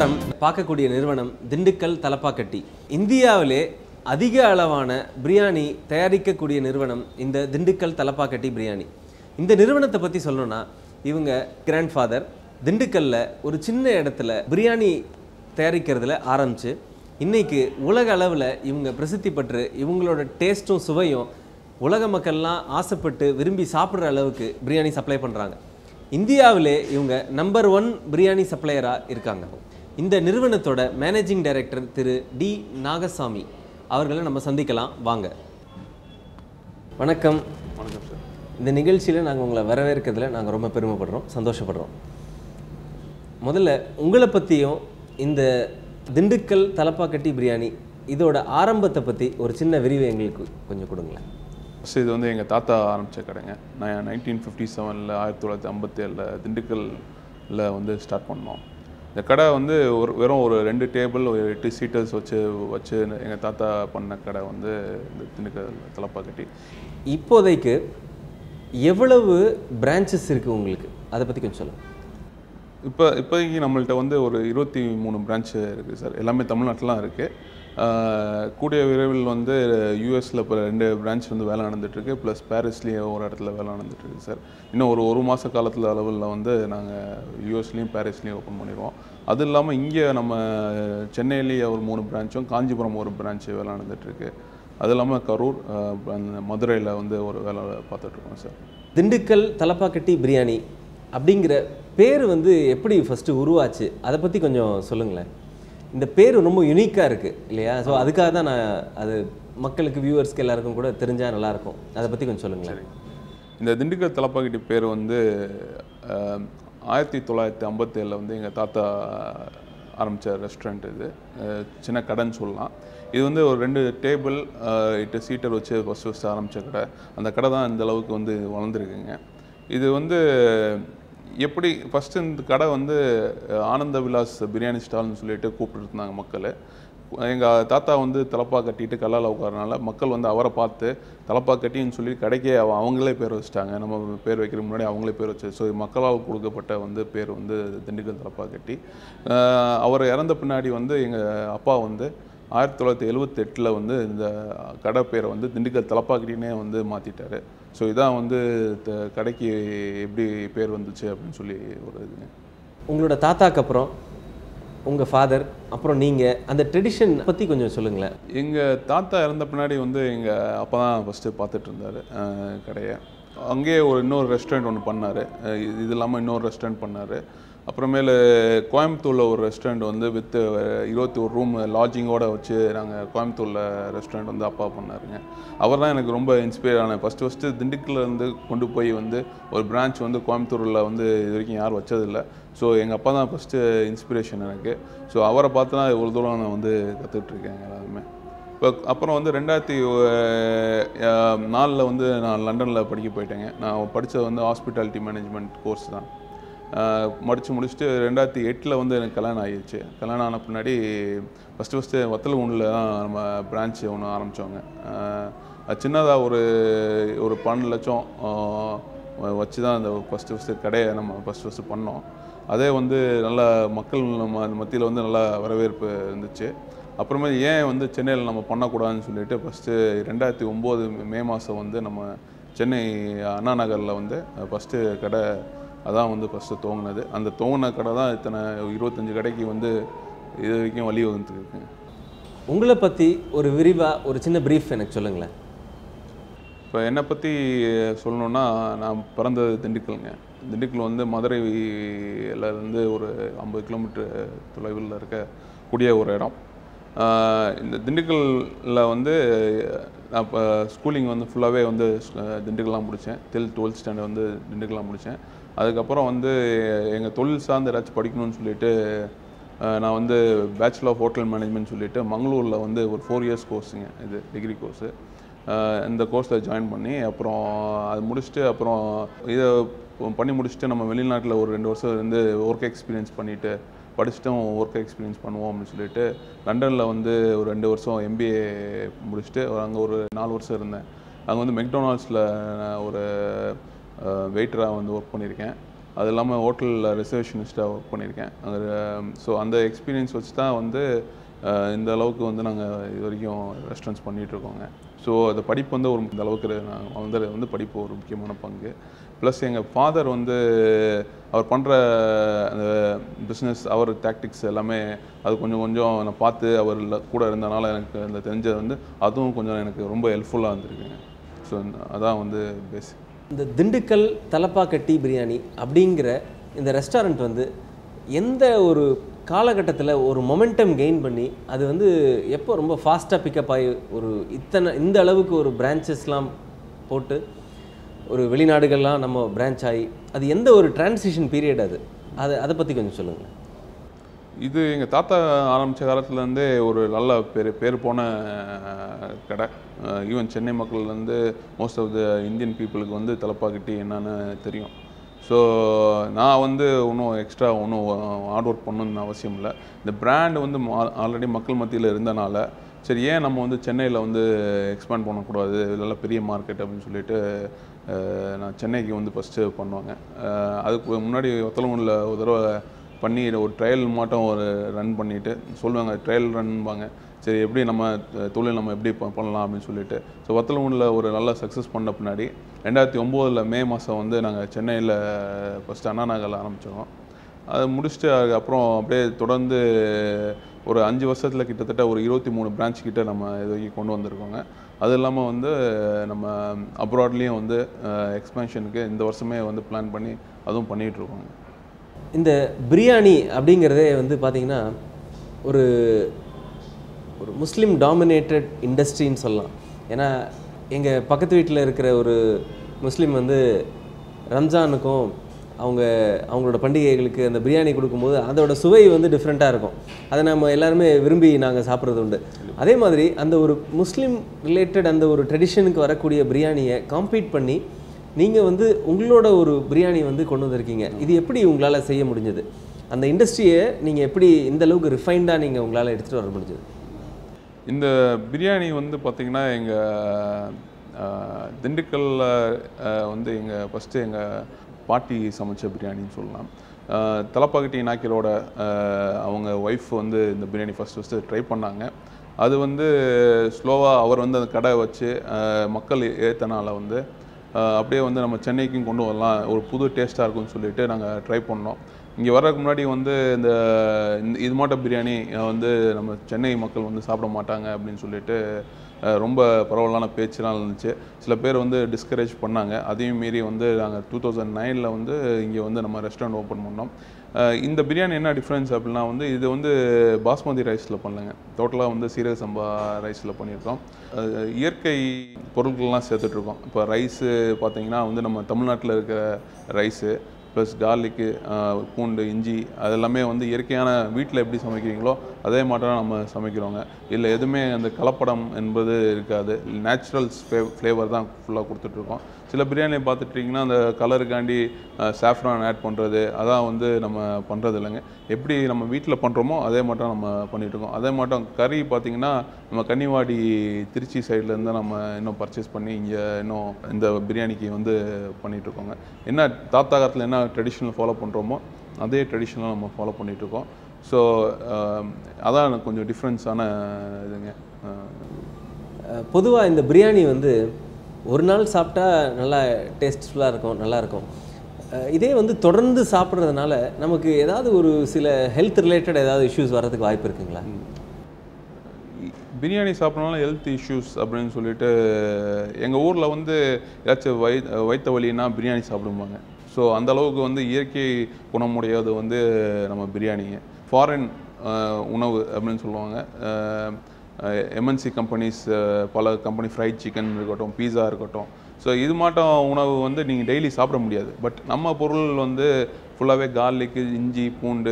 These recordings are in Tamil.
வாரம் பார்க்கக்கூடிய நிறுவனம் திண்டுக்கல் தலப்பாக்கட்டி இந்தியாவிலே அதிக அளவான பிரியாணி தயாரிக்கக்கூடிய நிறுவனம் இந்த திண்டுக்கல் தலப்பாக்கட்டி பிரியாணி இந்த நிறுவனத்தை பற்றி சொல்லணும்னா இவங்க கிராண்ட்ஃபாதர் திண்டுக்கல்ல ஒரு சின்ன இடத்துல பிரியாணி தயாரிக்கிறதுல ஆரம்பிச்சு இன்னைக்கு உலக அளவில் இவங்க பிரசித்தி பெற்று இவங்களோட டேஸ்ட்டும் சுவையும் உலக மக்கள்லாம் ஆசைப்பட்டு விரும்பி சாப்பிட்ற அளவுக்கு பிரியாணி சப்ளை பண்ணுறாங்க இந்தியாவிலே இவங்க நம்பர் ஒன் பிரியாணி சப்ளையராக இருக்காங்க இந்த நிறுவனத்தோட மேனேஜிங் டைரக்டர் திரு டி நாகசாமி அவர்களை நம்ம சந்திக்கலாம் வாங்க வணக்கம் வணக்கம் சார் இந்த நிகழ்ச்சியில் நாங்கள் உங்களை வரவேற்கிறதுல நாங்கள் ரொம்ப பெருமைப்படுறோம் சந்தோஷப்படுறோம் முதல்ல உங்களை பற்றியும் இந்த திண்டுக்கல் தலப்பாக்கட்டி பிரியாணி இதோட ஆரம்பத்தை பற்றி ஒரு சின்ன விரிவு எங்களுக்கு கொஞ்சம் கொடுங்களேன் ஃபஸ்ட் இது வந்து எங்கள் தாத்தா ஆரம்பித்த கடைங்க நான் நைன்டீன் ஃபிஃப்டி செவனில் ஆயிரத்தி தொள்ளாயிரத்தி ஐம்பத்தேழில் திண்டுக்கல்ல வந்து ஸ்டார்ட் பண்ணோம் இந்த கடை வந்து ஒரு வெறும் ஒரு ரெண்டு டேபிள் ஒரு எட்டு சீட்டர்ஸ் வச்சு வச்சு எங்கள் தாத்தா பண்ண கடை வந்து இந்த திண்டுக்கல் தலப்பாக்கட்டி இப்போதைக்கு எவ்வளவு பிரான்ச்சஸ் இருக்குது உங்களுக்கு அதை பற்றி கொஞ்சம் சொல்லுங்கள் இப்போ இப்போதைக்கு நம்மள்ட்ட வந்து ஒரு இருபத்தி மூணு பிரான்ச் இருக்குது சார் எல்லாமே தமிழ்நாட்டிலாம் இருக்குது கூடிய விரைவில் வந்து யூஎஸில் இப்போ ரெண்டு பிரான்ச் வந்து வேலை நடந்துட்டுருக்கு ப்ளஸ் பாரிஸ்லேயும் ஒரு இடத்துல வேலை நடந்துட்டுருக்கு சார் இன்னும் ஒரு ஒரு மாத காலத்தில் அளவில் வந்து நாங்கள் யூஎஸ்லேயும் பாரிஸ்லேயும் ஓப்பன் பண்ணிடுவோம் அது இல்லாமல் இங்கே நம்ம சென்னையிலேயே ஒரு மூணு பிரான்ச்சும் காஞ்சிபுரம் ஒரு பிரான்ச்சு வேலை நடந்துட்டுருக்கு அது இல்லாமல் கரூர் மதுரையில் வந்து ஒரு வேலை பார்த்துட்ருக்கோம் சார் திண்டுக்கல் தலப்பாக்கட்டி பிரியாணி அப்படிங்கிற பேர் வந்து எப்படி ஃபஸ்ட்டு உருவாச்சு அதை பற்றி கொஞ்சம் சொல்லுங்களேன் இந்த பேர் ரொம்ப யுனிக்காக இருக்குது இல்லையா ஸோ அதுக்காக தான் நான் அது மக்களுக்கு வியூவர்ஸ்க்கு எல்லாருக்கும் கூட தெரிஞ்சால் நல்லாயிருக்கும் அதை பற்றி கொஞ்சம் சொல்லுங்களேன் இந்த திண்டுக்கல் தலப்பாக்கட்டி பேர் வந்து அஹ், ஆயிரத்தி தொள்ளாயிரத்தி ஐம்பத்தேழில் வந்து எங்கள் தாத்தா ஆரம்பித்த ரெஸ்டாரண்ட் இது அஹ், சின்ன கடைன்னு சொல்லலாம் இது வந்து ஒரு ரெண்டு டேபிள் எட்டு சீட்டர் வச்சு ஃபஸ்ட் ஃபஸ்ட்டு ஆரம்பித்த கடை அந்த கடை தான் இந்த அளவுக்கு வந்து வளர்ந்துருக்குங்க இது வந்து எப்படி ஃபஸ்ட்டு இந்த கடை வந்து அஹ், ஆனந்த விலாஸ் பிரியாணி ஸ்டால்னு சொல்லிட்டு கூப்பிட்டு இருந்தாங்க மக்கள் எங்கள் தாத்தா வந்து தலப்பா கட்டிட்டு கல்லால் உட்காரனால மக்கள் வந்து அவரை பார்த்து தலப்பா கட்டின்னு சொல்லி கடைக்கே அவ- அவங்களே பேர் வச்சுட்டாங்க நம்ம பேர் வைக்கிற முன்னாடி அவங்களே பேர் வச்சு ஸோ மக்களால் கொடுக்கப்பட்ட வந்து பேர் வந்து திண்டுக்கல் தலப்பா கட்டி அஹ் அவர் இறந்த பின்னாடி வந்து எங்கள் அப்பா வந்து ஆயிரத்தி தொள்ளாயிரத்தி எழுவத்தெட்டில் வந்து இந்த கடை பேரை வந்து திண்டுக்கல் தலப்பாக்கட்டினே வந்து மாற்றிட்டாரு ஸோ இதான் வந்து த- கடைக்கு எப்படி பேர் வந்துச்சு அப்படின்னு சொல்லி ஒரு இதுங்க உங்களோட தாத்தாக்கு அப்புறம் உங்கள் ஃபாதர் அப்புறம் நீங்கள் அந்த ட்ரெடிஷன் பற்றி கொஞ்சம் சொல்லுங்களேன் எங்கள் தாத்தா இறந்த பின்னாடி வந்து எங்கள் அப்பா தான் ஃபஸ்ட்டு பார்த்துட்டு இருந்தார் கடையை அங்கேயே ஒரு இன்னொரு ரெஸ்டாரண்ட் ஒன்று பண்ணார் இது இல்லாமல் இன்னொரு ரெஸ்டாரண்ட் பண்ணார் அப்புறமேலு கோயம்புத்தூரில் ஒரு ரெஸ்டாரண்ட் வந்து வித் இருபத்தி ஒரு ரூம் லாட்ஜிங்கோட வச்சு நாங்கள் கோயம்புத்தூரில் ரெஸ்டாரண்ட் வந்து அப்பா பண்ணாருங்க அவர் தான் எனக்கு ரொம்ப இன்ஸ்பயர் ஆனேன் ஃபஸ்ட்டு ஃபஸ்ட்டு திண்டுக்கல்ல இருந்து கொண்டு போய் வந்து ஒரு பிரான்ச் வந்து கோயம்புத்தூரில் வந்து இது வரைக்கும் யாரும் வச்சதில்லை ஸோ எங்கள் அப்பா தான் ஃபஸ்ட்டு இன்ஸ்பிரேஷன் எனக்கு ஸோ அவரை பார்த்து தான் இவ்வளோ தூரம் நான் வந்து கற்றுட்ருக்கேன் எல்லாருமே இப்போ அப்புறம் வந்து ரெண்டாயிரத்தி நாலில் வந்து நான் லண்டனில் படிக்க போயிட்டேங்க நான் படித்தது வந்து ஹாஸ்பிட்டாலிட்டி மேனேஜ்மெண்ட் கோர்ஸ் தான் படித்து முடிச்சுட்டு ரெண்டாயிரத்தி எட்டில் வந்து எனக்கு கல்யாணம் ஆகிடுச்சு கல்யாணம் ஆன பின்னாடி ஃபஸ்ட்டு ஃபஸ்ட்டு வத்தலகுண்டில் தான் நம்ம பிரான்ச் ஒன்று ஆரம்பித்தோங்க சின்னதாக ஒரு ஒரு பன்னெண்டு லட்சம் ஆஹ் வச்சு தான் அந்த ஃபஸ்ட்டு ஃபஸ்ட்டு கடையை நம்ம ஃபஸ்ட்டு ஃபஸ்ட்டு பண்ணோம் அதே வந்து நல்லா மக்கள் நம்ம மத்தியில் வந்து நல்லா வரவேற்பு இருந்துச்சு அப்புறமே ஏன் வந்து சென்னையில் நம்ம பண்ணக்கூடாதுன்னு சொல்லிட்டு ஃபஸ்ட்டு ரெண்டாயிரத்தி ஒம்பது மே மாதம் வந்து நம்ம சென்னை அண்ணா நகரில் வந்து ஃபஸ்ட்டு கடை அதான் வந்து ஃபஸ்ட்டு துவங்கினது அந்த துவங்கின கடை தான் இத்தனை இருபத்தஞ்சி கடைக்கு வந்து இது வரைக்கும் வழி வந்துருக்குங்க உங்களை பற்றி ஒரு விரிவாக ஒரு சின்ன ப்ரீஃப் எனக்கு சொல்லுங்களேன் இப்போ என்னை பற்றி சொல்லணுன்னா நான் பிறந்தது திண்டுக்கல்ங்க திண்டுக்கல் வந்து மதுரையில இருந்து ஒரு ஐம்பது கிலோமீட்டர் தொலைவில் இருக்க கூடிய ஒரு இடம் ஆஹ் இந்த திண்டுக்கல்ல வந்து நான் இப்போ ஸ்கூலிங் வந்து ஃபுல்லாகவே வந்து திண்டுக்கல்லாம் முடித்தேன் டில் டுவெல்த் ஸ்டாண்டர்ட் வந்து திண்டுக்கல்லாம் முடித்தேன் அதுக்கப்புறம் வந்து எங்கள் தொழில் சார்ந்து ஏதாச்சும் படிக்கணும்னு சொல்லிட்டு ஆஹ் நான் வந்து பேச்சுலர் ஆஃப் ஹோட்டல் மேனேஜ்மெண்ட் சொல்லிட்டு மங்களூரில் வந்து ஒரு ஃபோர் இயர்ஸ் கோர்ஸுங்க இது டிகிரி கோர்ஸு இந்த கோர்ஸில் ஜாயின் பண்ணி அப்புறம் அது முடிச்சுட்டு அப்புறம் இதை பண்ணி முடிச்சுட்டு நம்ம வெளிநாட்டில் ஒரு ரெண்டு வருஷம் இருந்து ஒர்க் எக்ஸ்பீரியன்ஸ் பண்ணிவிட்டு படிச்சுட்டும் ஒர்க் எக்ஸ்பீரியன்ஸ் பண்ணுவோம் அப்படின்னு சொல்லிட்டு லண்டனில் வந்து ஒரு ரெண்டு வருஷம் எம்பிஏ முடிச்சுட்டு அங்கே ஒரு நாலு வருஷம் இருந்தேன் அங்கே வந்து மெக்டொனால்ட்ஸில் ஒரு வெயிட்டராக வந்து ஒர்க் பண்ணியிருக்கேன் அது இல்லாமல் ஹோட்டலில் ரிசர்வேஷனிஸ்ட்டாக ஒர்க் பண்ணியிருக்கேன் ஸோ அந்த எக்ஸ்பீரியன்ஸ் வச்சு தான் வந்து அஹ், இந்த அளவுக்கு வந்து நாங்கள் இது வரைக்கும் ரெஸ்டாரண்ட்ஸ் பண்ணிகிட்டு இருக்கோங்க ஸோ அந்த படிப்பு வந்து ஒரு இந்த அளவுக்கு நாங்கள் வந்து வந்து படிப்பு ஒரு முக்கியமான பங்கு ப்ளஸ் எங்கள் ஃபாதர் வந்து அவர் பண்ணுற அந்த பிஸ்னஸ் அவர் டாக்டிக்ஸ் எல்லாமே அது கொஞ்சம் கொஞ்சம் நான் பார்த்து அவர் இல்ல- கூட இருந்தனால எனக்கு அந்த தெரிஞ்சது வந்து அதுவும் கொஞ்சம் எனக்கு ரொம்ப ஹெல்ப்ஃபுல்லாக இருந்திருக்குங்க ஸோ அதான் வந்து பேசிக் இந்த திண்டுக்கல் தலப்பாக்கட்டி பிரியாணி அப்படிங்கிற இந்த ரெஸ்டாரண்ட் வந்து எந்த ஒரு காலகட்டத்தில் ஒரு மொமெண்டம் கெயின் பண்ணி அது வந்து எப்போ ரொம்ப ஃபாஸ்ட்டாக பிக்கப் ஆகி ஒரு இத்தனை இந்த அளவுக்கு ஒரு பிரான்ச்சஸ்லாம் போட்டு ஒரு வெளிநாடுகள்லாம் நம்ம பிரான்ச் ஆகி அது எந்த ஒரு டிரான்சிஷன் பீரியட் அது அதை அதை பற்றி கொஞ்சம் சொல்லுங்கள் இது எங்கள் தாத்தா ஆரம்பித்த காலத்துலேருந்தே ஒரு நல்ல பேர் பேர் போன அஹ், கடை ஈவன் சென்னை மக்கள்லேருந்து மோஸ்ட் ஆஃப் த இந்தியன் பீப்புளுக்கு வந்து தலப்பாக்கட்டி என்னன்னு தெரியும் ஸோ நான் வந்து ஒன்றும் எக்ஸ்ட்ரா ஒன்றும் ஹார்ட் ஒர்க் பண்ணணும்னு அவசியம் இல்லை இந்த பிராண்ட் வந்து ஆல்ரெடி மக்கள் மத்தியில் இருந்தனால சரி ஏன் நம்ம வந்து சென்னையில் வந்து எக்ஸ்பேண்ட் பண்ணக்கூடாது இது நல்ல பெரிய மார்க்கெட் அப்படின்னு சொல்லிட்டு அஹ், நான் சென்னைக்கு வந்து ஃபஸ்ட்டு பண்ணுவாங்க அஹ், அதுக்கு முன்னாடி ஒத்தலமூரில் ஒரு தடவை பண்ணி ஒரு ட்ரையல் மட்டும் ஒரு ரன் பண்ணிவிட்டு சொல்லுவாங்க ட்ரையல் ரன்பாங்க சரி எப்படி நம்ம அஹ், தொழில் நம்ம எப்படி ப- பண்ணலாம் அப்படின்னு சொல்லிட்டு ஸோ வத்தலமூரில் ஒரு நல்ல சக்ஸஸ் பண்ண பின்னாடி ரெண்டாயிரத்தி ஒம்போதில் மே மாதம் வந்து நாங்கள் சென்னையில் ஃபஸ்ட்டு அண்ணா நகரில் ஆரம்பித்தோம் அதை முடிச்சுட்டு அதுக்கப்புறம் அப்படியே தொடர்ந்து ஒரு அஞ்சு வருஷத்தில் கிட்டத்தட்ட ஒரு இருபத்தி மூணு பிரான்ச் கிட்ட நம்ம இது வரைக்கும் கொண்டு வந்திருக்கோங்க அது இல்லாமல் வந்து நம்ம அப்ராட்லேயும் வந்து எக்ஸ்பென்ஷனுக்கு இந்த வருஷமே வந்து பிளான் பண்ணி அதுவும் பண்ணிகிட்டு இருக்கோங்க இந்த பிரியாணி அப்படிங்கிறதே வந்து பார்த்திங்கன்னா ஒரு ஒரு முஸ்லீம் டாமினேட்டட் இண்டஸ்ட்ரின்னு சொல்லலாம் ஏன்னா எங்கள் பக்கத்து வீட்டில் இருக்கிற ஒரு முஸ்லீம் வந்து ரம்ஜானுக்கும் அவங்க அவங்களோட பண்டிகைகளுக்கு அந்த பிரியாணி கொடுக்கும்போது அதோட சுவை வந்து டிஃப்ரெண்ட்டாக இருக்கும் அதை நம்ம எல்லாருமே விரும்பி நாங்கள் சாப்பிட்றது உண்டு அதே மாதிரி அந்த ஒரு முஸ்லீம் ரிலேட்டட் அந்த ஒரு ட்ரெடிஷனுக்கு வரக்கூடிய பிரியாணியை காம்பீட் பண்ணி நீங்கள் வந்து உங்களோட ஒரு பிரியாணி வந்து கொண்டு வந்திருக்கீங்க இது எப்படி உங்களால் செய்ய முடிஞ்சது அந்த இண்டஸ்ட்ரியை நீங்கள் எப்படி இந்த அளவுக்கு ரிஃபைண்டாக நீங்கள் உங்களால் எடுத்துகிட்டு வர முடிஞ்சது இந்த பிரியாணி வந்து பார்த்திங்கன்னா எங்கள் திண்டுக்கல்ல அஹ், வந்து எங்கள் ஃபஸ்ட்டு எங்கள் பாட்டி சமைச்ச பிரியாணின்னு சொல்லலாம் அஹ், தலப்பாக்கட்டி நாக்கிரோட அஹ், அவங்க ஒய்ஃப் வந்து இந்த பிரியாணி ஃபஸ்ட் ஃபஸ்ட்டு ட்ரை பண்ணாங்க அது வந்து ஸ்லோவாக அவர் வந்து அந்த கடை வச்சு அஹ், மக்கள் ஏற்றனால வந்து அஹ், அப்படியே வந்து நம்ம சென்னைக்கும் கொண்டு வரலாம் ஒரு புது டேஸ்ட்டாக இருக்கும்னு சொல்லிட்டு நாங்கள் ட்ரை பண்ணோம் இங்கே வர்றதுக்கு முன்னாடி வந்து இந்த இந்த- இது மாட்ட பிரியாணி அஹ், வந்து நம்ம சென்னை மக்கள் வந்து சாப்பிட மாட்டாங்க அப்படின்னு சொல்லிட்டு அஹ், ரொம்ப பரவலான பேச்சுலாம் இருந்துச்சு சில பேர் வந்து டிஸ்கரேஜ் பண்ணாங்க அதையும் மீறி வந்து நாங்கள் டூ தௌசண்ட் நைனில் வந்து இங்கே வந்து நம்ம ரெஸ்டாரண்ட் ஓப்பன் பண்ணோம் அஹ், இந்த பிரியாணி என்ன டிஃப்ரென்ஸ் அப்படின்னா வந்து இது வந்து பாஸ்மதி ரைஸில் பண்ணலங்க டோட்டலாக வந்து சீரக சம்பா ரைஸில் பண்ணியிருக்கோம் அஹ், இயற்கை பொருட்கள்லாம் சேர்த்துட்ருக்கோம் இப்போ ரைஸு பார்த்தீங்கன்னா வந்து நம்ம தமிழ்நாட்டில் இருக்கிற ரைஸு ப்ளஸ் கார்லிக்கு பூண்டு இஞ்சி அதெல்லாமே வந்து இயற்கையான வீட்டில் எப்படி சமைக்கிறீங்களோ அதே மாதிரி நம்ம சமைக்கிறோங்க இல்லை எதுவுமே அந்த கலப்படம் என்பது இருக்காது நேச்சுரல்ஸ் ஃப்ளேவர் தான் ஃபுல்லாக கொடுத்துட்ருக்கோம் சில பிரியாணி பார்த்துட்டிங்கன்னா அந்த கலருக்காண்டி சாஃப்ரான் ஆட் பண்ணுறது அதான் வந்து நம்ம பண்ணுறது இல்லைங்க எப்படி நம்ம வீட்டில் பண்ணுறோமோ அதே மட்டும் நம்ம பண்ணிட்டு இருக்கோம் அதே மட்டும் கறி பார்த்திங்கன்னா நம்ம கன்னிவாடி திருச்சி சைட்லேருந்து நம்ம இன்னும் பர்ச்சேஸ் பண்ணி இங்கே இன்னும் இந்த பிரியாணிக்கு வந்து பண்ணிட்டு இருக்கோங்க என்ன தாத்தா காலத்தில் என்ன ட்ரெடிஷனல் ஃபாலோ பண்ணுறோமோ அதே ட்ரெடிஷனலாக நம்ம ஃபாலோ பண்ணிகிட்ருக்கோம் ஸோ அதான் கொஞ்சம் டிஃப்ரென்ஸான இதுங்க அஹ், பொதுவாக இந்த பிரியாணி வந்து ஒரு நாள் சாப்பிட்டா நல்லா டேஸ்ட்ஃபுல்லாக இருக்கும் நல்லா இருக்கும் அஹ் இதே வந்து தொடர்ந்து சாப்பிட்றதுனால நமக்கு ஏதாவது ஒரு சில ஹெல்த் ரிலேட்டட் ஏதாவது இஷ்யூஸ் வர்றதுக்கு வாய்ப்பு இருக்குங்களா பிரியாணி சாப்பிட்றனால ஹெல்த் இஷ்யூஸ் அப்படின்னு சொல்லிட்டு எங்கள் ஊரில் வந்து ஏதாச்சும் வய வயிற்று வலின்னா பிரியாணி சாப்பிடுவாங்க ஸோ அந்த அளவுக்கு வந்து இயற்கை குணமுடையது வந்து நம்ம பிரியாணிங்க ஃபாரின் உணவு அப்படின்னு சொல்லுவாங்க எம்என்சி கம்பெனிஸ் பல கம்பெனி ஃப்ரைட் சிக்கன் இருக்கட்டும் பீஸா இருக்கட்டும் ஸோ இது மாட்டம் உணவு வந்து நீங்கள் டெய்லி சாப்பிட முடியாது பட் நம்ம பொருள் வந்து ஃபுல்லாகவே கார்லிக்கு இஞ்சி பூண்டு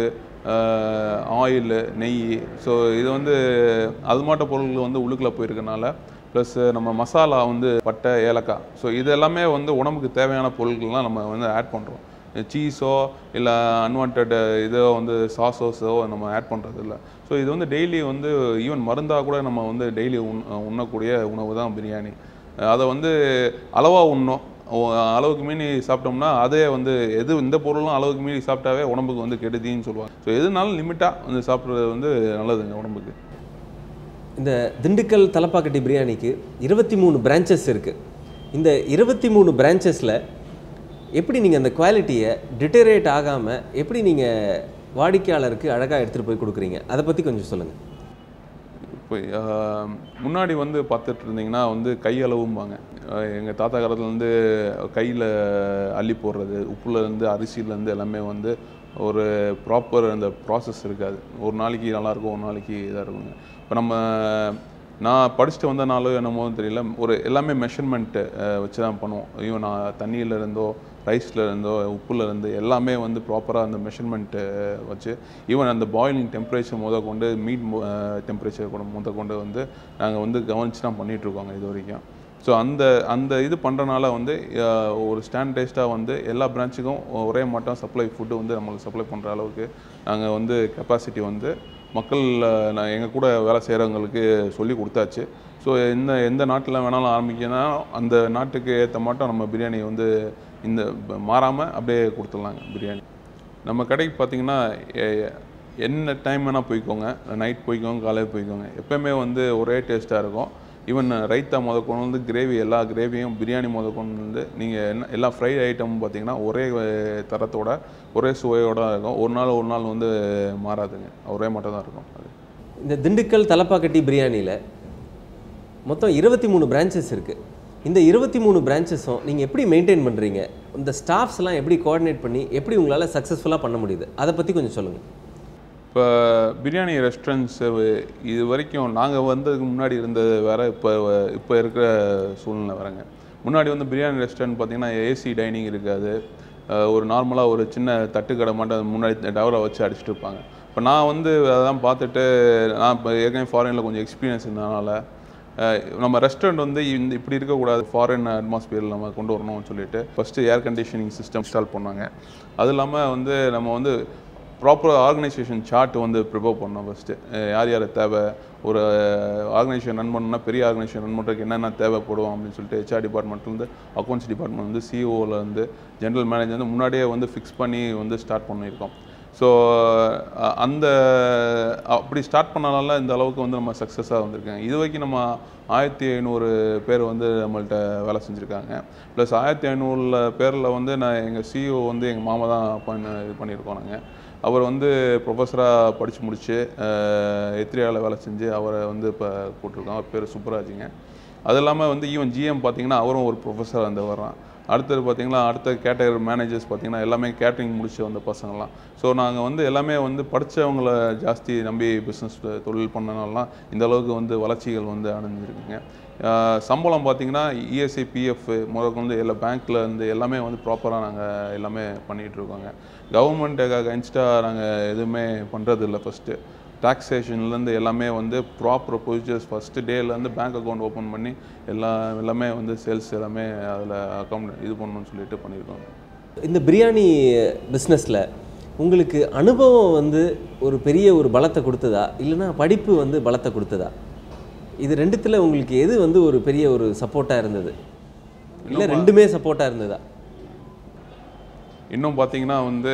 ஆயில் நெய் ஸோ இது வந்து அது மாட்ட பொருட்கள் வந்து உள்ளுக்குள்ளே போயிருக்கனால ப்ளஸ் நம்ம மசாலா வந்து பட்டை ஏலக்காய் ஸோ இது எல்லாமே வந்து உடம்புக்கு தேவையான பொருட்கள்லாம் நம்ம வந்து ஆட் பண்ணுறோம் சீஸோ இல்லை அன்வான்ட் இதோ வந்து சாஸோஸோ நம்ம ஆட் பண்ணுறது இல்லை ஸோ இது வந்து டெய்லி வந்து ஈவன் மருந்தாக கூட நம்ம வந்து டெய்லி உண் உண்ணக்கூடிய உணவு தான் பிரியாணி அதை வந்து அளவாக உண்ணோம் ஓ- அளவுக்கு மீறி சாப்பிட்டோம்னா அதே வந்து எது இந்த பொருளும் அளவுக்கு மீறி சாப்பிட்டாவே உடம்புக்கு வந்து கெடுதின்னு சொல்லுவாங்க ஸோ எதுனாலும் லிமிட்டாக வந்து சாப்பிட்றது வந்து நல்லதுங்க உடம்புக்கு இந்த திண்டுக்கல் தலப்பாக்கட்டி பிரியாணிக்கு இருபத்தி மூணு பிரான்ச்சஸ் இருக்குது இந்த இருபத்தி மூணு பிரான்ச்சஸில் எப்படி நீங்கள் அந்த குவாலிட்டியை டிட்டரேட் ஆகாமல் எப்படி நீங்கள் வாடிக்கையாளருக்கு அழகாக எடுத்துகிட்டு போய் கொடுக்குறீங்க அதை பற்றி கொஞ்சம் சொல்லுங்கள் இப்போ ஆஹ், முன்னாடி வந்து பார்த்துட்டு இருந்தீங்கன்னா வந்து கையளவும்பாங்க எங்கள் தாத்தா காலத்துலேருந்து கையில் அள்ளி போடுறது உப்புலேருந்து அரிசியிலேருந்து எல்லாமே வந்து ஒரு ப்ராப்பர் அந்த ப்ராசஸ் இருக்காது ஒரு நாளைக்கு நல்லா இருக்கும் ஒரு நாளைக்கு இதாக இருக்குங்க இப்போ நம்ம நான் படிச்சுட்டு வந்தனாலோ என்னமோ தெரியல ஒரு எல்லாமே மெஷர்மெண்ட்டு வச்சு தான் பண்ணுவோம் ஈவன் நான் தண்ணியில இருந்தோ ரைஸ்ல இருந்தோ உப்புல இருந்து எல்லாமே வந்து ப்ராப்பராக அந்த மெஷர்மெண்ட்டு வச்சு ஈவன் அந்த பாயிலிங் டெம்பரேச்சர் முத கொண்டு மீட் டெம்பரேச்சர் கூட முத கொண்டு வந்து நாங்கள் வந்து கவனிச்சு தான் பண்ணிட்டு இருக்கோங்க இது வரைக்கும் ஸோ அந்த அந்த இது பண்ணுறனால வந்து அஹ், ஒரு ஸ்டாண்டர்டைஸ்டாக வந்து எல்லா பிரான்ச்சுக்கும் ஒரே மாட்டம் சப்ளை ஃபுட்டு வந்து நம்மளுக்கு சப்ளை பண்ணுற அளவுக்கு நாங்கள் வந்து கெப்பாசிட்டி வந்து மக்கள் அஹ், நான் எங்கள் கூட வேலை செய்கிறவங்களுக்கு சொல்லி கொடுத்தாச்சு ஸோ எந்த எந்த நாட்டில் வேணாலும் ஆரம்பிக்கனா அந்த நாட்டுக்கு ஏற்ற மாட்டம் நம்ம பிரியாணி வந்து இந்த மாறாமல் அப்படியே கொடுத்துடலாங்க பிரியாணி நம்ம கடைக்கு பார்த்தீங்கன்னா எ- என்ன டைம் வேணால் போய்க்கோங்க நைட் போய்க்கோங்க காலையில் போய்க்கோங்க எப்போவுமே வந்து ஒரே டேஸ்ட்டாக இருக்கும் ஈவன் ரைத்தா முத கொண்டு வந்து கிரேவி எல்லா கிரேவியும் பிரியாணி முத கொண்டு வந்து நீங்கள் என்ன எல்லா ஃப்ரை ஐட்டமும் பார்த்தீங்கன்னா ஒரே அஹ், தரத்தோட ஒரே சுவையோட இருக்கும் ஒரு நாள் ஒரு நாள் வந்து மாறாதுங்க ஒரே மட்டும் தான் இருக்கும் அது இந்த திண்டுக்கல் தலப்பாக்கட்டி பிரியாணியில் மொத்தம் இருபத்தி மூணு பிரான்ச்சஸ் இருக்குது இந்த இருபத்தி மூணு பிரான்ச்சஸும் நீங்கள் எப்படி மெயின்டைன் பண்ணுறீங்க இந்த ஸ்டாஃப்ஸ்லாம் எப்படி கோஆர்டினேட் பண்ணி எப்படி உங்களால் சக்ஸஸ்ஃபுல்லாக பண்ண முடியுது அதை பற்றி கொஞ்சம் சொல்லுங்கள் இப்போ பிரியாணி ரெஸ்டாரண்ட்ஸ் இது வரைக்கும் நாங்கள் வந்ததுக்கு முன்னாடி இருந்தது வேற இப்போ இப்போ இருக்கிற சூழ்நிலை வரங்க முன்னாடி வந்து பிரியாணி ரெஸ்டாரண்ட் பார்த்தீங்கன்னா ஏசி டைனிங் இருக்காது அஹ் ஒரு நார்மலாக ஒரு சின்ன தட்டுக்கடை மட்டும் அது முன்னாடி டவரை வச்சு அடிச்சுட்டு இருப்பாங்க இப்போ நான் வந்து அதெல்லாம் பார்த்துட்டு நான் இப்போ ஏற்கனவே ஃபாரினில் கொஞ்சம் எக்ஸ்பீரியன்ஸ் இருந்ததுனால அஹ் நம்ம ரெஸ்டாரண்ட் வந்து இந்த இப்படி இருக்கக்கூடாது ஃபாரின் அட்மாஸ்பியரில் நம்ம கொண்டு வரணும்னு சொல்லிட்டு first air conditioning system install பண்ணாங்க அது இல்லாமல் வந்து நம்ம வந்து ப்ராப்பர் ஆர்கனைசேஷன் சார்ட் வந்து ப்ரிப்பேர் பண்ணோம் ஃபஸ்ட்டு யார் யார் தேவை ஒரு ஆர்கனைசேஷன் ரன் பண்ணணும்னா பெரிய ஆர்கனைசேஷன் ரன் பண்ணுறதுக்கு என்னென்ன தேவைப்படும் அப்படின்னு சொல்லிட்டு ஹெச்ஆர் டிபார்ட்மெண்ட்லேருந்து அக்கௌண்ட்ஸ் டிபார்ட்மெண்ட் வந்து சிஓலேருந்து ஜென்ரல் மேனேஜர் வந்து முன்னாடியே வந்து ஃபிக்ஸ் பண்ணி வந்து ஸ்டார்ட் பண்ணியிருக்கோம் ஸோ அந்த அப்படி ஸ்டார்ட் பண்ணனால இந்த அளவுக்கு வந்து நம்ம சக்ஸஸாக வந்திருக்கேன் இது வரைக்கும் நம்ம ஆயிரத்தி ஐநூறு பேர் வந்து நம்மள்ட்ட வேலை செஞ்சுருக்காங்க ப்ளஸ் ஆயிரத்தி ஐநூறுல பேரில் வந்து நான் எங்கள் சிஇஓ வந்து எங்கள் மாமா தான் பண்ண இது பண்ணியிருக்கோம் நாங்கள் அவர் வந்து ப்ரொஃபஸராக படித்து முடிச்சு எத்திரியாவில் வேலை செஞ்சு அவரை வந்து இப்போ போட்டிருக்கோம் அவர் பேர் சுப்பராஜுங்க அது இல்லாமல் வந்து ஈவன் ஜிஎம் பார்த்தீங்கன்னா அவரும் ஒரு ப்ரொஃபஸர் வந்து வர்றான் அடுத்தது பார்த்தீங்கன்னா அடுத்த கேட்டகரி மேனேஜர்ஸ் பார்த்தீங்கன்னா எல்லாமே கேட்டரிங் முடிச்ச வந்த பசங்கள்லாம் ஸோ நாங்கள் வந்து எல்லாமே வந்து படித்தவங்கள ஜாஸ்தி நம்பி பிஸ்னஸ் தொழில் பண்ணனாலாம் இந்த அளவுக்கு வந்து வளர்ச்சிகள் வந்து அடைஞ்சிருக்குங்க ஆஹ் சம்பளம் பார்த்தீங்கன்னா இஎஸ்ஐ பிஎஃப் முதற்கொண்டு எல்லா பேங்க்கில் இருந்து எல்லாமே வந்து ப்ராப்பராக நாங்கள் எல்லாமே பண்ணிகிட்டு இருக்கோங்க கவர்மெண்ட் அகைன்ஸ்டாக நாங்கள் எதுவுமே பண்ணுறது இல்லை ஃபஸ்ட்டு டாக்ஸேஷன்லேருந்து எல்லாமே வந்து ப்ராப்பர் ப்ரொசீஜர்ஸ் ஃபஸ்ட்டு டேலேருந்து பேங்க் அக்கௌண்ட் ஓப்பன் பண்ணி எல்லா எல்லாமே வந்து சேல்ஸ் எல்லாமே அதில் அக்கௌண்ட் இது பண்ணணும்னு சொல்லிட்டு பண்ணியிருக்கோம் இந்த பிரியாணி பிஸ்னஸில் உங்களுக்கு அனுபவம் வந்து ஒரு பெரிய ஒரு பலத்தை கொடுத்ததா இல்லைன்னா படிப்பு வந்து பலத்தை கொடுத்ததா இது ரெண்டுத்தில் உங்களுக்கு எது வந்து ஒரு பெரிய ஒரு சப்போர்ட்டாக இருந்தது இல்லை ரெண்டுமே சப்போர்ட்டாக இருந்ததா இன்னும் பார்த்தீங்கன்னா வந்து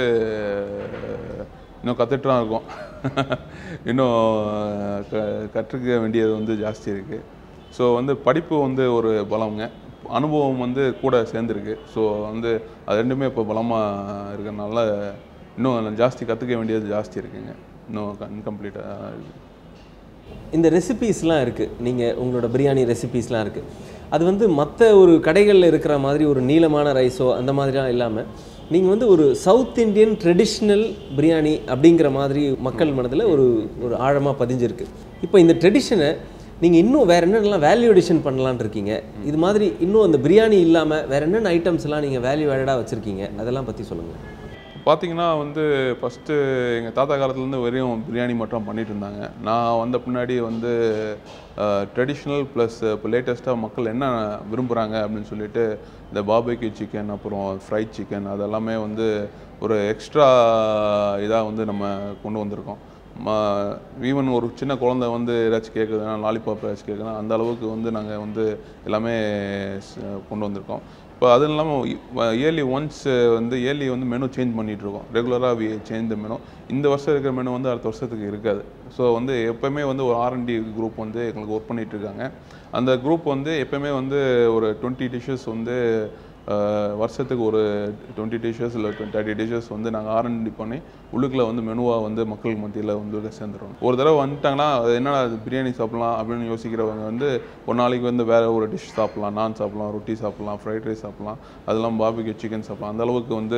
இன்னும் கற்றுட்டு தான் இருக்கோம் இன்னும் க கற்றுக்க வேண்டியது வந்து ஜாஸ்தி இருக்குது ஸோ வந்து படிப்பு வந்து ஒரு பலம்ங்க அனுபவம் வந்து கூட சேர்ந்துருக்கு ஸோ வந்து அது ரெண்டுமே இப்போ பலமாக இருக்கிறனால இன்னும் ஜாஸ்தி கற்றுக்க வேண்டியது ஜாஸ்தி இருக்குங்க இன்னும் இன்கம்ப்ளீட்டாக இருக்குது இந்த ரெசிபீஸ்லாம் இருக்குது நீங்கள் உங்களோட பிரியாணி ரெசிபீஸ்லாம் இருக்குது அது வந்து மற்ற ஒரு கடைகளில் இருக்கிற மாதிரி ஒரு நீளமான ரைஸோ அந்த மாதிரிலாம் இல்லாமல் நீங்கள் வந்து ஒரு சவுத் இந்தியன் ட்ரெடிஷ்னல் பிரியாணி அப்படிங்கிற மாதிரி மக்கள் மனதில் ஒரு ஒரு ஆழமாக பதிஞ்சிருக்கு இப்போ இந்த ட்ரெடிஷனை நீங்கள் இன்னும் வேறு என்னென்னலாம் வேல்யூ அடிஷன் பண்ணலான்னு இருக்கீங்க இது மாதிரி இன்னும் அந்த பிரியாணி இல்லாமல் வேறு என்னென்ன ஐட்டம்ஸ்லாம் நீங்கள் வேல்யூ ஆடடாக வச்சுருக்கீங்க அதெல்லாம் பற்றி சொல்லுங்கள் பார்த்தீங்கன்னா வந்து ஃபஸ்ட்டு எங்கள் தாத்தா காலத்துலேருந்து வெறும் பிரியாணி மட்டும் பண்ணிட்டு இருந்தாங்க நான் வந்த பின்னாடி வந்து ட்ரெடிஷ்னல் ப்ளஸ் இப்போ லேட்டஸ்ட்டாக மக்கள் என்ன விரும்புகிறாங்க அப்படின்னு சொல்லிட்டு இந்த பாபேக்யூ சிக்கன் அப்புறம் ஃப்ரைட் சிக்கன் அதெல்லாமே வந்து ஒரு எக்ஸ்ட்ரா இதாக வந்து நம்ம கொண்டு வந்திருக்கோம் ஈவன் ஒரு சின்ன குழந்தை வந்து ஏதாச்சும் கேட்குதுன்னா லாலிபாப் ஏதாச்சும் கேட்குதுன்னா அந்த அளவுக்கு வந்து நாங்கள் வந்து எல்லாமே ஸ்- கொண்டு வந்திருக்கோம் இப்போ இப்போ அது இல்லாமல் இயர்லி ஒன்ஸ் வந்து இயர்லி வந்து மெனு சேஞ்ச் பண்ணிட்டு இருக்கோம் ரெகுலராக வி சேஞ்ச் த மெனு இந்த வருஷம் இருக்கிற மெனு வந்து அடுத்த வருஷத்துக்கு இருக்காது ஸோ வந்து எப்போவுமே வந்து ஒரு ஆர்என்டி குரூப் வந்து எங்களுக்கு ஒர்க் பண்ணிட்டு இருக்காங்க அந்த குரூப் வந்து எப்போவுமே வந்து ஒரு டுவெண்ட்டி டிஷ்ஷஸ் வந்து அஹ், வருஷத்துக்கு ஒரு டுவெண்ட்டி டிஷ்ஷஸ் இல்லை தேர்ட்டி டிஷ்ஷஸ் வந்து நாங்கள் ஆர்என்டி பண்ணி உள்ளுக்குள்ள வந்து மெனுவாக வந்து மக்கள் மத்தியில் வந்து சேர்ந்துடும் ஒரு தடவை வந்துட்டாங்கன்னா அது என்னடா அது பிரியாணி சாப்பிட்லாம் அப்படின்னு யோசிக்கிறவங்க வந்து ஒரு நாளைக்கு வந்து வேற ஒரு டிஷ் சாப்பிட்லாம் நான் சாப்பிட்லாம் ரொட்டி சாப்பிட்லாம் ஃப்ரைட் ரைஸ் சாப்பிட்லாம் அதெல்லாம் பாபிக்கு சிக்கன் சாப்பிட்லாம் அந்த அளவுக்கு வந்து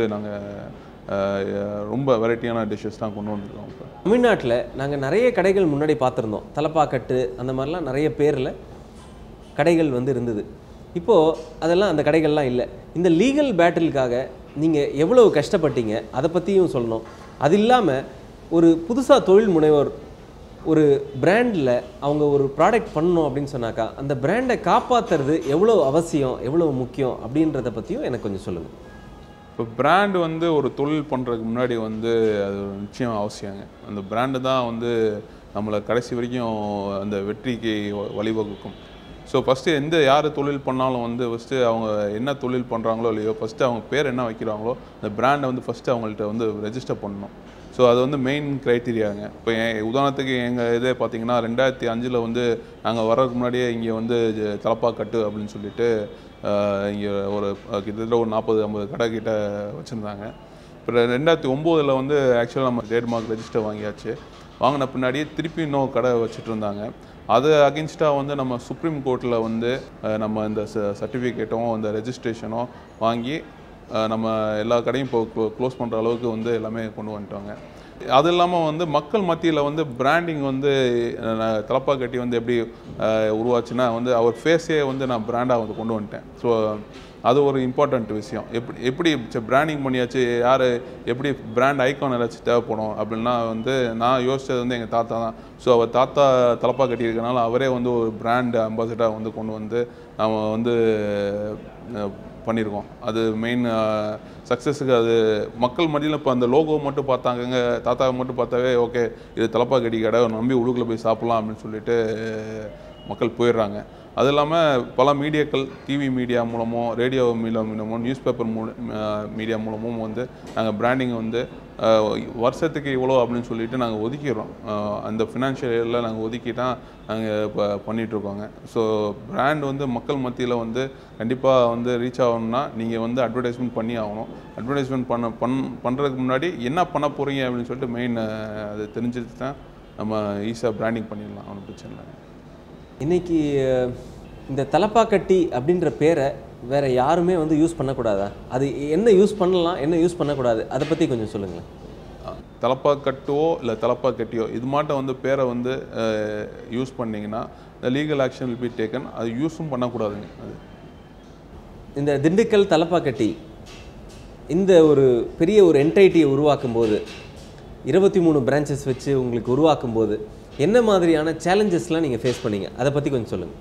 நாங்கள் ரொம்ப வெரைட்டியான டிஷ்ஷஸ் தான் கொண்டு வந்திருக்கோம் இப்போ தமிழ்நாட்டில் நாங்கள் நிறைய கடைகள் முன்னாடி பார்த்துருந்தோம் தலப்பாக்கட்டு அந்த மாதிரிலாம் நிறைய பேரில் கடைகள் வந்து இருந்தது இப்போது அதெல்லாம் அந்த கடைகள்லாம் இல்லை இந்த லீகல் பேட்டிலுக்காக நீங்கள் எவ்வளவு கஷ்டப்பட்டீங்க அதை பற்றியும் சொல்லணும் அது இல்லாமல் ஒரு புதுசாக தொழில் முனைவோர் ஒரு பிராண்டில் அவங்க ஒரு ப்ராடக்ட் பண்ணணும் அப்படின்னு சொன்னாக்கா அந்த பிராண்டை காப்பாற்றுறது எவ்வளோ அவசியம் எவ்வளோ முக்கியம் அப்படின்றத பற்றியும் எனக்கு கொஞ்சம் சொல்லுங்கள் இப்போ பிராண்ட் வந்து ஒரு தொழில் பண்ணுறதுக்கு முன்னாடி வந்து அது ஒரு நிச்சயம் அவசியங்க அந்த பிராண்டு தான் வந்து நம்மளை கடைசி வரைக்கும் அந்த வெற்றிக்கு வ- வழிவகுக்கும் ஸோ ஃபஸ்ட்டு எந்த யார் தொழில் பண்ணாலும் வந்து ஃபஸ்ட்டு அவங்க என்ன தொழில் பண்ணுறாங்களோ இல்லையோ ஃபஸ்ட்டு அவங்க பேர் என்ன வைக்கிறாங்களோ அந்த பிராண்டை வந்து ஃபஸ்ட்டு அவங்கள்ட்ட வந்து ரெஜிஸ்டர் பண்ணணும் ஸோ அது வந்து மெயின் க்ரைட்டீரியாங்க இப்போ என் உதாரணத்துக்கு எங்கள் இதே பார்த்தீங்கன்னா ரெண்டாயிரத்தி அஞ்சில் வந்து நாங்கள் வர்றதுக்கு முன்னாடியே இங்கே வந்து ஜ- தலப்பாக்கட்டு அப்படின்னு சொல்லிட்டு இங்கே ஒரு அஹ், கிட்டத்தட்ட ஒரு நாற்பது ஐம்பது கடை கிட்ட வச்சுருந்தாங்க இப்போ ரெண்டாயிரத்தி ஒம்போதில் வந்து ஆக்சுவலாக நம்ம ட்ரேட்மார்க் ரெஜிஸ்டர் வாங்கியாச்சு வாங்கின பின்னாடியே திருப்பி இன்னும் கடை வச்சுட்டு இருந்தாங்க அது அகென்ஸ்டாக வந்து நம்ம சுப்ரீம் கோர்ட்டில் வந்து அஹ், நம்ம இந்த சர்டிஃபிகேட்டும் இந்த ரெஜிஸ்ட்ரேஷனும் வாங்கி அஹ், நம்ம எல்லா கடையும் இப்போ க்ளோஸ் பண்ணுற அளவுக்கு வந்து எல்லாமே கொண்டு வந்துட்டாங்க அது இல்லாமல் வந்து மக்கள் மத்தியில் வந்து பிராண்டிங் வந்து அஹ், நான் தலப்பா கட்டி வந்து எப்படி அஹ், உருவாச்சுன்னா வந்து அவர் ஃபேஸே வந்து நான் பிராண்டாக வந்து கொண்டு வந்துட்டேன் ஸோ அது ஒரு இம்பார்ட்டண்ட் விஷயம் எப்படி எப்படி பிராண்டிங் பண்ணியாச்சு யார் எப்படி பிராண்ட் ஐகான் ஏதாச்சும் தேவைப்படும் அப்படின்னா வந்து நான் யோசிச்சது வந்து எங்கள் தாத்தா தான் ஸோ அவர் தாத்தா தலப்பா கட்டியிருக்கனால அவரே வந்து ஒரு பிராண்ட் அம்பாசிடராக வந்து கொண்டு வந்து நம்ம வந்து அஹ், பண்ணியிருக்கோம் அது மெயின் சக்ஸஸுக்கு அது மக்கள் மத்தியில் இப்போ அந்த லோகோ மட்டும் பார்த்தாங்கங்க தாத்தாவை மட்டும் பார்த்தாவே ஓகே இது தலப்பா கடி கடை நம்பி உள்ளுக்குள்ளே போய் சாப்பிட்லாம் அப்படின்னு சொல்லிட்டு மக்கள் போயிடுறாங்க அது இல்லாமல் பல மீடியாக்கள் டிவி மீடியா மூலமோ ரேடியோ மீடியா மூலமோ நியூஸ் பேப்பர் மூல மீடியா மூலமும் வந்து நாங்கள் பிராண்டிங் வந்து அஹ், வருஷத்துக்கு இவ்வளோ அப்படின்னு சொல்லிட்டு நாங்கள் ஒதுக்கிடுறோம் அஹ், அந்த ஃபினான்ஷியல் இயரில் நாங்கள் ஒதுக்கி தான் நாங்கள் இப்போ பண்ணிகிட்ருக்கோங்க ஸோ பிராண்ட் வந்து மக்கள் மத்தியில் வந்து கண்டிப்பாக வந்து ரீச் ஆகணும்னா நீங்கள் வந்து அட்வர்டைஸ்மெண்ட் பண்ணி ஆகணும் அட்வர்டைஸ்மெண்ட் பண்ண பண் பண்ணுறதுக்கு முன்னாடி என்ன பண்ண போகிறீங்க அப்படின்னு சொல்லிட்டு மெயின் அது தெரிஞ்சுட்டு தான் நம்ம ஈஸியாக பிராண்டிங் பண்ணிடலாம் ஒன்றும் பிரச்சனை இல்லை இன்னைக்கு அஹ், இந்த தலப்பாக்கட்டி அப்படின்ற பேரை வேற யாருமே வந்து யூஸ் பண்ணக்கூடாதா அது என்ன யூஸ் பண்ணலாம் என்ன யூஸ் பண்ணக்கூடாது அதை பற்றி கொஞ்சம் சொல்லுங்களேன் தலப்பா கட்டுவோ இல்லை தலப்பா கட்டியோ இது மாட்டம் வந்து பேரை வந்து யூஸ் பண்ணீங்கன்னா இந்த legal action will be taken அது யூஸும் பண்ணக்கூடாதுங்க அது இந்த திண்டுக்கல் தலப்பாக்கட்டி இந்த ஒரு பெரிய ஒரு என்டைட்டியை உருவாக்கும் போது இருபத்தி மூணு பிரான்ச்சஸ் வச்சு உங்களுக்கு உருவாக்கும் போது என்ன மாதிரியான சேலஞ்சஸ்லாம் நீங்கள் ஃபேஸ் பண்ணீங்க அதை பற்றி கொஞ்சம் சொல்லுங்கள்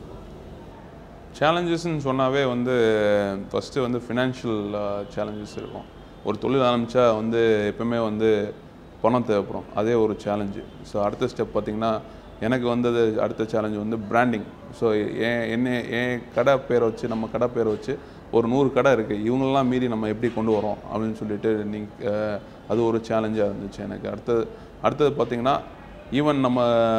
சேலஞ்சஸ்ன்னு சொன்னாவே வந்து ஃபஸ்ட்டு வந்து ஃபினான்ஷியல் சேலஞ்சஸ் இருக்கும் ஒரு தொழில் ஆரம்பித்தா வந்து எப்பவுமே வந்து பணம் தேவைப்படும் அதே ஒரு சேலஞ்சு ஸோ அடுத்த ஸ்டெப் பார்த்திங்கன்னா எனக்கு வந்தது அடுத்த சேலஞ்சு வந்து பிராண்டிங் ஸோ என் என்ன என் கடை பேரை வச்சு நம்ம கடை பேரை வச்சு ஒரு நூறு கடை இருக்குது இவங்களெல்லாம் மீறி நம்ம எப்படி கொண்டு வரோம் அப்படின்னு சொல்லிட்டு நீங்கள் அது ஒரு சேலஞ்சாக இருந்துச்சு எனக்கு அடுத்தது அடுத்தது பார்த்திங்கன்னா ஈவன் நம்ம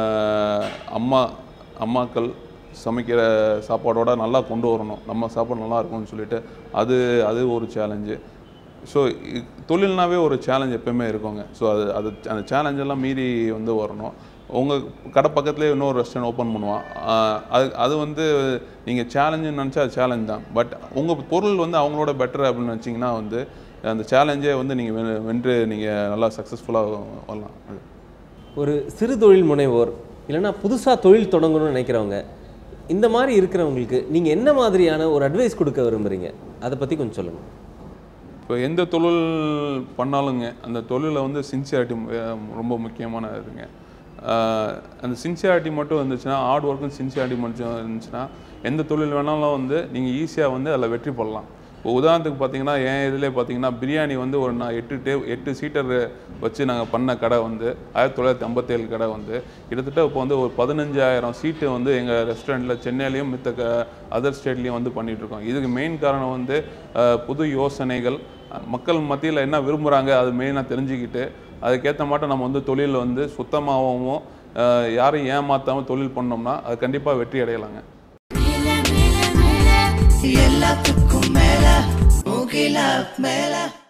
அம்மா அம்மாக்கள் சமைக்கிற சாப்பாடோட நல்லா கொண்டு வரணும் நம்ம சாப்பாடு நல்லா இருக்கும்னு சொல்லிட்டு அது அது ஒரு சேலஞ்சு ஸோ தொழில்னாவே ஒரு சேலஞ்ச் எப்பயுமே இருக்குங்க ஸோ அது அது அந்த சேலஞ்ச் எல்லாம் மீறி வந்து வரணும் உங்கள் கடை பக்கத்துலேயே இன்னொரு ரெஸ்டாரண்ட் ஓப்பன் பண்ணுவான் ஆஹ் அது அது வந்து நீங்கள் சேலஞ்சுன்னு நினச்சா அது சேலஞ்ச் தான் பட் உங்கள் பொருள் வந்து அவங்களோட பெட்டர் அப்படின்னு நினச்சிங்கன்னா வந்து அந்த சேலஞ்சே வந்து நீங்கள் வென்று நீங்கள் நல்லா சக்ஸஸ்ஃபுல்லாக வரலாம் அது ஒரு சிறு தொழில் முனைவோர் இல்லைன்னா புதுசாக தொழில் தொடங்கணும்னு நினைக்கிறவங்க இந்த மாதிரி இருக்கிறவங்களுக்கு நீங்கள் என்ன மாதிரியான ஒரு அட்வைஸ் கொடுக்க விரும்புகிறீங்க அதை பற்றி கொஞ்சம் சொல்லுங்கள் இப்போ எந்த தொழில் பண்ணாலுங்க அந்த தொழிலில் வந்து சின்சியாரிட்டி ரொம்ப முக்கியமான இதுங்க ஆஹ் அந்த சின்சியாரிட்டி மட்டும் இருந்துச்சுன்னா ஹார்ட் ஒர்க்கும் சின்சியாரிட்டி மட்டும் இருந்துச்சுன்னா எந்த தொழில் வேணாலும் வந்து நீங்கள் ஈஸியாக வந்து அதில் வெற்றி பெறலாம் இப்போ உதாரணத்துக்கு பார்த்தீங்கன்னா என் இதிலே பார்த்தீங்கன்னா பிரியாணி வந்து ஒரு நான் எட்டு டே எட்டு சீட்டர் வச்சு நாங்கள் பண்ண கடை வந்து ஆயிரத்தி தொள்ளாயிரத்தி ஐம்பத்தேழு கடை வந்து கிட்டத்தட்ட இப்போ வந்து ஒரு பதினஞ்சாயிரம் சீட்டு வந்து எங்கள் ரெஸ்டாரண்ட்டில் சென்னையிலையும் மித்த க அதர் ஸ்டேட்லேயும் வந்து பண்ணிட்டு இருக்கோம் இதுக்கு மெயின் காரணம் வந்து அஹ், புது யோசனைகள் அஹ், மக்கள் மத்தியில் என்ன விரும்புகிறாங்க அது மெயினாக தெரிஞ்சுக்கிட்டு அதுக்கேற்ற மாட்டம் நம்ம வந்து தொழில் வந்து சுத்தமாகவும் அஹ், யாரையும் ஏமாத்தாமல் தொழில் பண்ணோம்னா அது கண்டிப்பாக வெற்றி அடையலாங்க எல்லாத்துக்கும் மேல முகில மேல